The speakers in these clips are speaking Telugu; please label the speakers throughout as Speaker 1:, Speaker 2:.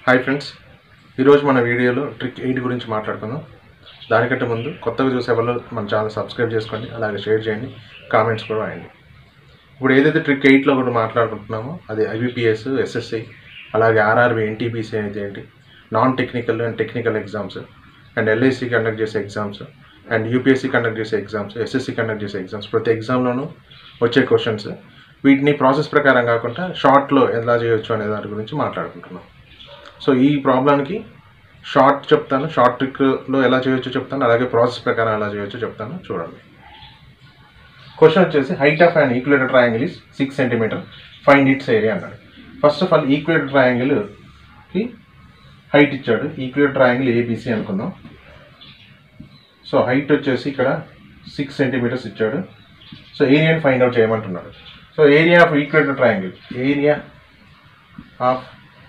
Speaker 1: హాయ్ ఫ్రెండ్స్ ఈరోజు మన వీడియోలో ట్రిక్ ఎయిట్ గురించి మాట్లాడుకుందాం దానికంటే ముందు కొత్తగా చూసే వాళ్ళు మన ఛానల్ సబ్స్క్రైబ్ చేసుకోండి అలాగే షేర్ చేయండి కామెంట్స్ కూడా రాయండి ఇప్పుడు ఏదైతే ట్రిక్ ఎయిట్లో కూడా మాట్లాడుకుంటున్నామో అది ఐబీపీఎస్ ఎస్ఎస్సి అలాగే ఆర్ఆర్బి ఎన్టీపీసీ అనేది ఏంటి non technical and technical exams and LIC conduct చేసే ఎగ్జామ్స్ అండ్ యూపీఎస్సీ కండక్ట్ చేసే ఎగ్జామ్స్ ఎస్ఎస్సి కండక్ట్ చేసే ఎగ్జామ్స్ ప్రతి ఎగ్జామ్లోనూ వచ్చే క్వశ్చన్స్ వీటిని ప్రాసెస్ ప్రకారం కాకుండా షార్ట్లో ఎలా చేయొచ్చు అనే దాని గురించి మాట్లాడుకుంటున్నాం సో ఈ ప్రాబ్లంకి షార్ట్ చెప్తాను షార్ట్ ట్రిక్లో ఎలా చేయొచ్చో చెప్తాను అలాగే ప్రాసెస్ ప్రకారం ఎలా చేయొచ్చో చెప్తాను చూడండి క్వశ్చన్ వచ్చేసి height of and equilateral triangle is six centimetre find its area అన్నాడు ఫస్ట్ ఆఫ్ ఆల్ ఈక్వేటర్ ట్రయాంగిల్కి హైట్ ఇచ్చాడు ఈక్వేటర్ ట్రయాంగిల్ ఏబీసీ అనుకుందాం సో హైట్ వచ్చేసి ఇక్కడ సిక్స్ సెంటీమీటర్స్ ఇచ్చాడు సో ఏరియాని ఫైండ్ అవుట్ చేయమంటున్నాడు so area of equilateral triangle area of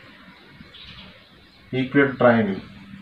Speaker 1: equilateral triangle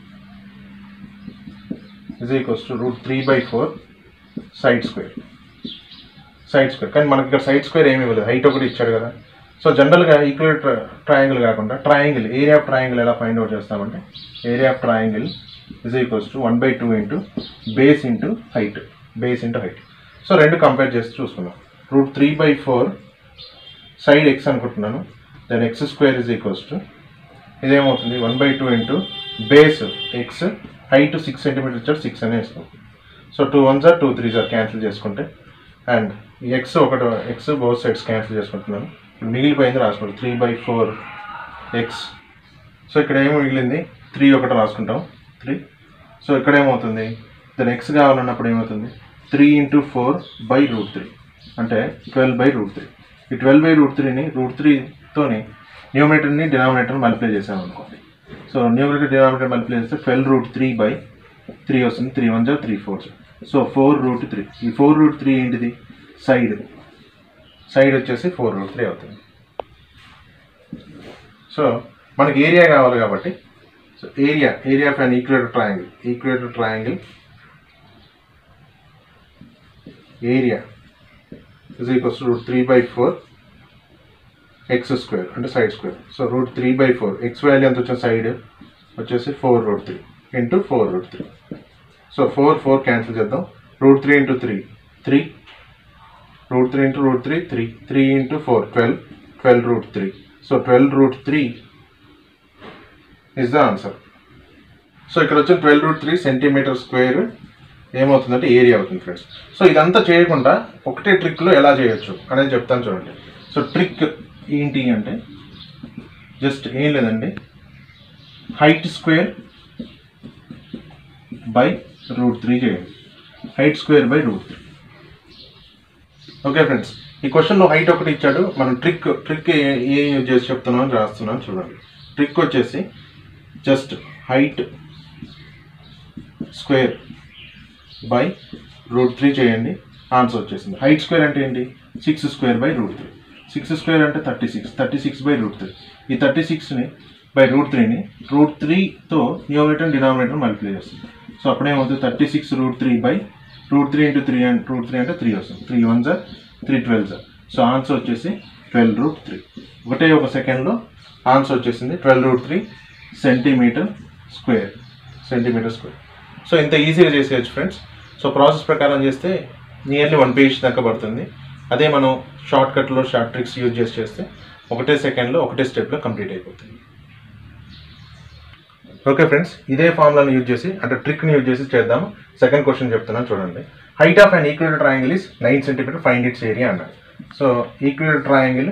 Speaker 1: is equals to root three by four side square side square కానీ మనకి ఇక్కడ సైడ్ స్క్వేర్ ఏమి ఇవ్వలేదు హైట్ ఒకటి ఇచ్చాడు కదా సో జనరల్గా ఈక్వేటర్ ట్రయాంగిల్ కాకుండా ట్రయాంగిల్ ఏరియా ఆఫ్ ట్రయాంగిల్ ఎలా ఫైండ్ అవుట్ చేస్తామంటే area of triangle is equals to one by two into base into height base into height so రెండు కంపేర్ చేసి చూసుకున్నాం root three by four side X అనుకుంటున్నాను then X square is equals to ఇదేమవుతుంది one by two into base X height six centimetre ఇచ్చాడు సిక్స్ అనే వేసుకో సో టూ వన్ జార్ టూ త్రీ జార్ క్యాన్సిల్ చేసుకుంటే అండ్ ఎక్స్ ఒకటి ఎక్స్ బోత్ సైడ్స్ క్యాన్సిల్ చేసుకుంటున్నాను ఇప్పుడు మిగిలిపోయింది రాసుకోండి three by four X so ఇక్కడ ఏమి మిగిలింది త్రీ ఒకటి రాసుకుంటాం త్రీ సో ఇక్కడ ఏమవుతుంది దాని ఎక్స్ కావాలన్నప్పుడు ఏమవుతుంది three into four by root three అంటే ట్వెల్వ్ బై రూట్ త్రీ ఈ ట్వెల్వ్ బై రూట్ త్రీని రూట్ త్రీతోని న్యూమినేటర్ని డినామినేటర్ మల్టిప్లై చేసాం అనుకోండి సో న్యూమినేటర్ డినామినేటర్ మల్టిప్లై చేస్తే twelve root three by three వస్తుంది త్రీ వన్ జా three four so four root three ఈ ఫోర్ రూట్ త్రీ ఏంటిది సైడ్ సైడ్ వచ్చేసి ఫోర్ రూట్ త్రీ అవుతుంది సో మనకి ఏరియా కావాలి కాబట్టి so area area of an equator triangle equilateral triangle area is equals root three by four X square అంటే side square so root three by four X value ఎంత వచ్చిన సైడ్ వచ్చేసి four root three into four root three so four four cancel చేద్దాం root three into three three root three into root three three three into four twelve twelve root three so twelve root three is the answer so ఇక్కడ వచ్చిన twelve root three centimetre square ఏమవుతుందంటే ఏరియా అవుతుంది ఫ్రెండ్స్ సో ఇదంతా చేయకుండా ఒకటే ట్రిక్లో ఎలా చేయొచ్చు అనేది చెప్తాను చూడండి సో ట్రిక్ ఏంటి అంటే జస్ట్ ఏం లేదండి height square by root three చేయండి height square by root three okay friends ఈ క్వశ్చన్లో హైట్ ఒకటి ఇచ్చాడు మనం ట్రిక్ ట్రిక్ ఏ యూజ్ చేసి చెప్తున్నాం రాస్తున్నాం చూడండి ట్రిక్ వచ్చేసి just height square by root three చేయండి ఆన్సర్ వచ్చేసింది హైట్ స్క్వేర్ అంటే ఏంటి six square by root three six square అంటే thirty six thirty six by root three ఈ థర్టీ సిక్స్ని బై రూట్ త్రీని రూట్ త్రీతో న్యూమినేటర్ డినామినేటర్ మల్టిప్లై చేస్తుంది సో అప్పుడేమవుతుంది thirty six root three by root three into three and root three అంటే త్రీ వస్తుంది త్రీ వన్ జార్ త్రీ ట్వెల్వ్ జార్ సో ఆన్సర్ వచ్చేసి ట్వెల్వ్ రూట్ త్రీ ఒకటే ఒక సెకండ్లో ఆన్సర్ వచ్చేసింది twelve root three centimetre square centimetre square so ఇంత ఈజీగా చేసేయచ్చు ఫ్రెండ్స్ సో ప్రాసెస్ ప్రకారం చేస్తే నియర్లీ వన్ పేజ్ దాకా పడుతుంది అదే మనం షార్ట్ కట్లో షార్ట్ ట్రిక్స్ యూజ్ చేసి చేస్తే ఒకటే సెకండ్లో ఒకటే స్టెప్లో కంప్లీట్ అయిపోతుంది ఓకే ఫ్రెండ్స్ ఇదే ఫార్ములాని యూజ్ చేసి అంటే ట్రిక్ని యూజ్ చేసి చేద్దాం సెకండ్ క్వశ్చన్ చెప్తున్నాను చూడండి height of and equilateral triangle is nine centimetre find its area అన్నాడు so equilateral triangle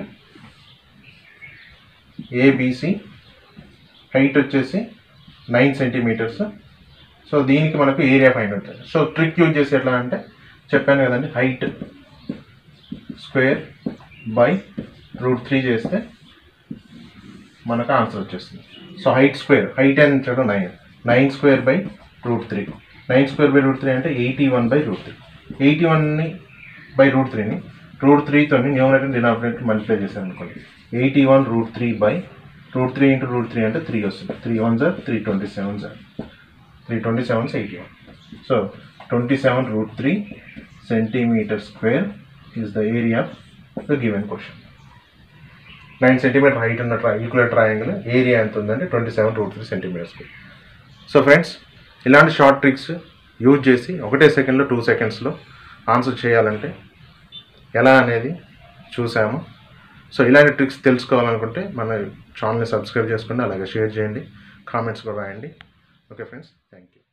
Speaker 1: ABC height వచ్చేసి నైన్ సెంటీమీటర్స్ సో దీనికి మనకు ఏరియా ఫైండ్ ఉంటుంది సో ట్రిక్ యూజ్ చేసి ఎట్లా అంటే చెప్పాను కదండి height square by root three చేస్తే మనకు ఆన్సర్ వచ్చేస్తుంది సో హైట్ స్క్వేర్ హైట్ అని ఇచ్చాడు nine nine square by root three nine square by root three అంటే eighty one by root three eighty వన్ని బై రూట్ త్రీని రూట్ త్రీతో న్యూమినేటర్ డినామినేటర్ మల్టిప్లై చేశాను అనుకోండి eighty one root three by root three into root three అంటే త్రీ వస్తుంది త్రీ వన్ సార్ త్రీ ట్వంటీ సెవెన్ సార్ three twenty sevens eighty one so twenty seven root three centimetre square is the area of the given question nine centimetre height ఉన్న ట్రై ఈక్వల్ ట్రయాంగిల్ ఏరియా ఎంత ఉందంటే ట్వంటీ సెవెన్ రూట్ త్రీ సెంటీమీటర్స్కి సో ఫ్రెండ్స్ ఇలాంటి షార్ట్ ట్రిక్స్ యూజ్ చేసి ఒకటే సెకండ్లో టూ సెకండ్స్లో ఆన్సర్ చేయాలంటే ఎలా అనేది చూసాము సో ఇలాంటి ట్రిక్స్ తెలుసుకోవాలనుకుంటే మన ఛానల్ని సబ్స్క్రైబ్ చేసుకోండి అలాగే షేర్ చేయండి కామెంట్స్ కూడా రాయండి ఓకే ఫ్రెండ్స్ థ్యాంక్ యూ